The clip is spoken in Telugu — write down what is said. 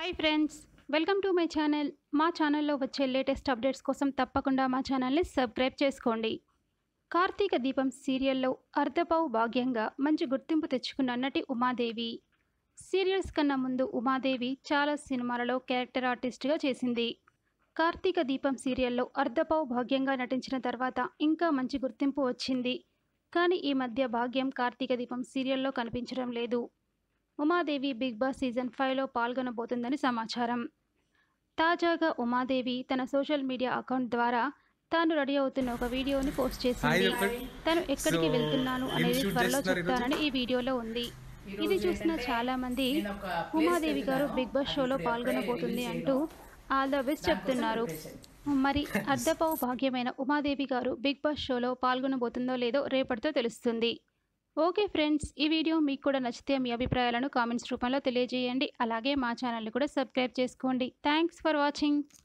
Hi friends welcome to my channel మా ఛానల్లో వచ్చే లేటెస్ట్ అప్డేట్స్ కోసం తప్పకుండా మా ఛానల్ని సబ్స్క్రైబ్ చేసుకోండి కార్తీక దీపం సీరియల్లో అర్ధపావు భాగ్యంగా మంచి గుర్తింపు తెచ్చుకున్న నటి ఉమాదేవి సీరియల్స్ కన్నా ముందు ఉమాదేవి చాలా సినిమాలలో క్యారెక్టర్ ఆర్టిస్ట్గా చేసింది కార్తీక దీపం సీరియల్లో అర్ధపావు భాగ్యంగా నటించిన తర్వాత ఇంకా మంచి గుర్తింపు వచ్చింది కానీ ఈ మధ్య భాగ్యం కార్తీక దీపం సీరియల్లో కనిపించడం లేదు ఉమాదేవి బిగ్ బాస్ సీజన్ ఫైవ్లో పాల్గొనబోతుందని సమాచారం తాజాగా ఉమాదేవి తన సోషల్ మీడియా అకౌంట్ ద్వారా తాను రెడీ అవుతున్న ఒక వీడియోని పోస్ట్ చేసింది హాయ్ చెప్పండి. తను ఎక్కడికి So, వెళ్తున్నాను ఏం అనేది shoot త్వరలో చేస్తున్నారు ఈరోజు? చెప్తానని ఈ వీడియోలో ఉంది ఈరోజు ఇది చూసిన ఏంటంటే చాలా మంది నేను ఒక place ఉమాదేవి గారు వెళ్తున్నాను. బిగ్ బాస్ అది షోలో ఇప్పుడు పాల్గొనబోతుంది ఎప్పుడే అంటూ ఆల్ ద బెస్ట్ దానికోసం చెప్తున్నారు preparation. మరి అర్ధపావు భాగ్యమైన ఉమాదేవి గారు బిగ్ బాస్ షోలో పాల్గొనబోతుందో లేదో రేపటితో తెలుస్తుంది ఓకే ఫ్రెండ్స్ ఈ వీడియో మీకు కూడా నచ్చితే మీ అభిప్రాయాలను కామెంట్స్ రూపంలో తెలియజేయండి అలాగే మా ఛానల్ని కూడా సబ్స్క్రైబ్ చేసుకోండి థ్యాంక్స్ ఫర్ వాచింగ్